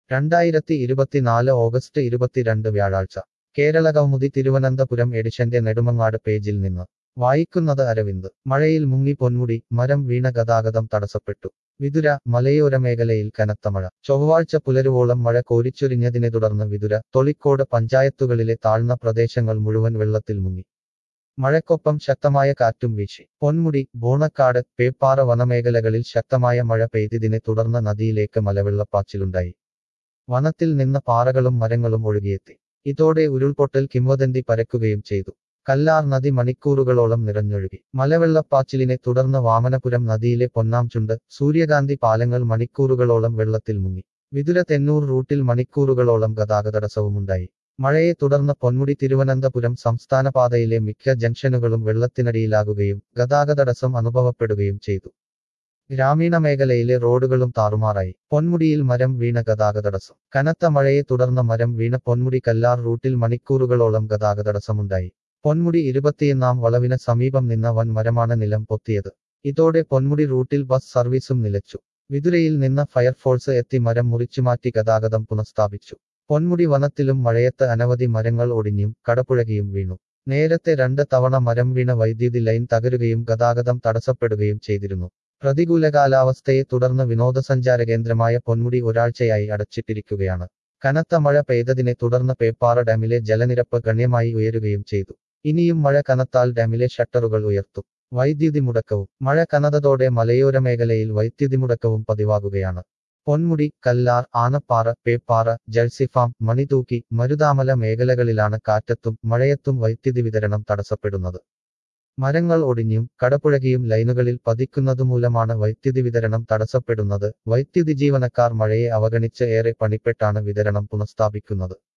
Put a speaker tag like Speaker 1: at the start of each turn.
Speaker 1: രണ്ടായിരത്തി ഇരുപത്തിനാല് ഓഗസ്റ്റ് ഇരുപത്തിരണ്ട് വ്യാഴാഴ്ച കേരള കൗമുദി തിരുവനന്തപുരം എഡിഷന്റെ നെടുമങ്ങാട് പേജിൽ നിന്ന് വായിക്കുന്നത് അരവിന്ദ് മഴയിൽ മുങ്ങി പൊന്മുടി മരം വീണ ഗതാഗതം തടസ്സപ്പെട്ടു വിതുര മലയോര മേഖലയിൽ കനത്ത മഴ ചൊവ്വാഴ്ച പുലരുവോളം മഴ കോരിച്ചൊരിഞ്ഞതിനെ തുടർന്ന് വിതുര തൊളിക്കോട് പഞ്ചായത്തുകളിലെ താഴ്ന്ന പ്രദേശങ്ങൾ മുഴുവൻ വെള്ളത്തിൽ മുങ്ങി മഴക്കൊപ്പം ശക്തമായ കാറ്റും വീശി പൊന്മുടി ബോണക്കാട് പേപ്പാറ വനമേഖലകളിൽ ശക്തമായ മഴ പെയ്തതിനെ തുടർന്ന് നദിയിലേക്ക് മലവെള്ളപ്പാച്ചിലുണ്ടായി വനത്തിൽ നിന്ന് പാറകളും മരങ്ങളും ഒഴുകിയെത്തി ഇതോടെ ഉരുൾപൊട്ടൽ കിംവദന്തി പരക്കുകയും ചെയ്തു കല്ലാർ നദി മണിക്കൂറുകളോളം നിറഞ്ഞൊഴുകി മലവെള്ളപ്പാച്ചിലിനെ തുടർന്ന് വാമനപുരം നദിയിലെ പൊന്നാംചുണ്ട് സൂര്യകാന്തി പാലങ്ങൾ മണിക്കൂറുകളോളം വെള്ളത്തിൽ മുങ്ങി വിതുര തെന്നൂർ റൂട്ടിൽ മണിക്കൂറുകളോളം ഗതാഗതടസ്സവുമുണ്ടായി മഴയെ തുടർന്ന് പൊന്മുടി തിരുവനന്തപുരം സംസ്ഥാന പാതയിലെ മിക്ക ജംഗ്ഷനുകളും വെള്ളത്തിനടിയിലാകുകയും ഗതാഗതടസ്സം അനുഭവപ്പെടുകയും ചെയ്തു ഗ്രാമീണ മേഖലയിലെ റോഡുകളും താറുമാറായി പൊന്മുടിയിൽ മരം വീണ ഗതാഗതടസ്സം കനത്ത മഴയെ തുടർന്ന് മരം വീണ പൊന്മുടി കല്ലാർ റൂട്ടിൽ മണിക്കൂറുകളോളം ഗതാഗതടസ്സമുണ്ടായി പൊന്മുടി ഇരുപത്തിയൊന്നാം വളവിന് സമീപം നിന്ന വൻ മരമാണ് നിലം പൊത്തിയത് ഇതോടെ പൊന്മുടി റൂട്ടിൽ ബസ് സർവീസും നിലച്ചു വിതുരയിൽ നിന്ന് ഫയർഫോഴ്സ് എത്തി മരം മുറിച്ചുമാറ്റി ഗതാഗതം പുനഃസ്ഥാപിച്ചു പൊന്മുടി വനത്തിലും മഴയത്ത് അനവധി മരങ്ങൾ ഒടിഞ്ഞും കടപുഴകിയും വീണു നേരത്തെ രണ്ട് തവണ മരം വീണ വൈദ്യുതി ലൈൻ തകരുകയും ഗതാഗതം തടസ്സപ്പെടുകയും ചെയ്തിരുന്നു പ്രതികൂല കാലാവസ്ഥയെ തുടർന്ന് വിനോദസഞ്ചാര കേന്ദ്രമായ പൊന്മുടി ഒരാഴ്ചയായി അടച്ചിട്ടിരിക്കുകയാണ് കനത്ത മഴ പെയ്തതിനെ തുടർന്ന് പേപ്പാറ ഡാമിലെ ജലനിരപ്പ് ഗണ്യമായി ഉയരുകയും ചെയ്തു ഇനിയും മഴ കനത്താൽ ഡാമിലെ ഷട്ടറുകൾ ഉയർത്തും വൈദ്യുതി മുടക്കവും മഴ കനതതോടെ മലയോര മേഖലയിൽ വൈദ്യുതി മുടക്കവും പതിവാകുകയാണ് പൊന്മുടി കല്ലാർ ആനപ്പാറ പേപ്പാറ ജഴ്സിഫാം മണിതൂക്കി മരുതാമല മേഖലകളിലാണ് കാറ്റത്തും മഴയത്തും വൈദ്യുതി വിതരണം തടസ്സപ്പെടുന്നത് മരങ്ങൾ ഒടിഞ്ഞും കടപുഴകിയും ലൈനുകളിൽ പതിക്കുന്നതുമൂലമാണ് വൈദ്യുതി വിതരണം തടസ്സപ്പെടുന്നത് വൈദ്യുതി ജീവനക്കാർ മഴയെ അവഗണിച്ച് ഏറെ പണിപ്പെട്ടാണ് വിതരണം പുനഃസ്ഥാപിക്കുന്നത്